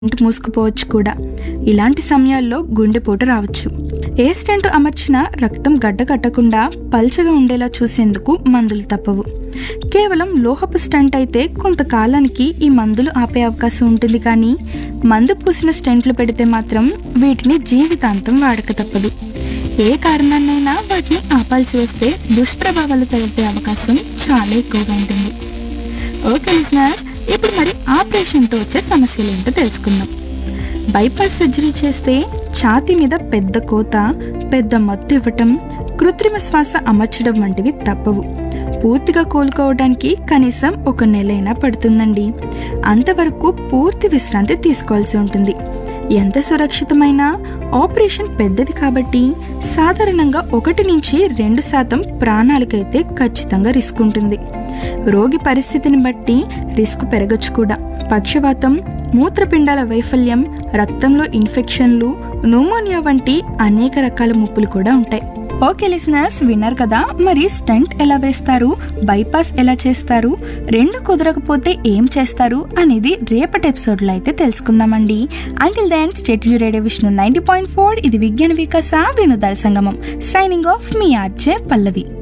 stent మూసుకుపోవచ్చు కూడా ఇలాంటి సమయాల్లో గుండెపోటు రావచ్చు ఏ స్టెంట్ అమర్చినా రక్తం గడ్డ కట్టకుండా పల్చగా ఉండేలా చూసేందుకు మందులు తప్పవు కేవలం లోహపు స్టంట్ అయితే కొంతకాలానికి ఈ మందులు ఆపే అవకాశం ఉంటుంది కానీ మందు పూసిన స్టెంట్లు పెడితే మాత్రం వీటిని జీవితాంతం వాడక తప్పదు ఏ కారణాన్నైనా వాటిని ఆపాల్సి వస్తే దుష్ప్రభావాలు తలెత్తే అవకాశం చాలా ఎక్కువగా ఉంటుంది ఓకే లిజనర్ ఇప్పుడు మరి ఆపరేషన్తో వచ్చే సమస్యలు ఏంటో తెలుసుకుందాం బైపాస్ సర్జరీ చేస్తే ఛాతీ మీద పెద్ద కోత పెద్ద మత్తు ఇవ్వటం కృత్రిమ శ్వాస అమర్చడం వంటివి తప్పవు పూర్తిగా కోలుకోవడానికి కనీసం ఒక నెలైనా పడుతుందండి అంతవరకు పూర్తి విశ్రాంతి తీసుకోవాల్సి ఉంటుంది ఎంత సురక్షితమైన ఆపరేషన్ పెద్దది కాబట్టి సాధారణంగా ఒకటి నుంచి రెండు శాతం ప్రాణాలకైతే ఖచ్చితంగా రిస్క్ ఉంటుంది రోగి పరిస్థితిని బట్టి రిస్క్ పెరగచ్చు కూడా పక్షవాతం మూత్రపిండాల వైఫల్యం రక్తంలో ఇన్ఫెక్షన్లు న్యూమోనియా వంటి అనేక రకాల ముప్పులు కూడా ఉంటాయి ఓకే లిసనర్స్ విన్నారు కదా మరి స్టంట్ ఎలా వేస్తారు బైపాస్ ఎలా చేస్తారు రెండు కుదరకపోతే ఏం చేస్తారు అనేది రేపటి ఎపిసోడ్లో అయితే తెలుసుకుందామండి until then state radio Vishnu ninety point four ఇది విజ్ఞాన వికాస వినోదాల సంగమం సైనింగ్ ఆఫ్ మీ ఆర్జే పల్లవి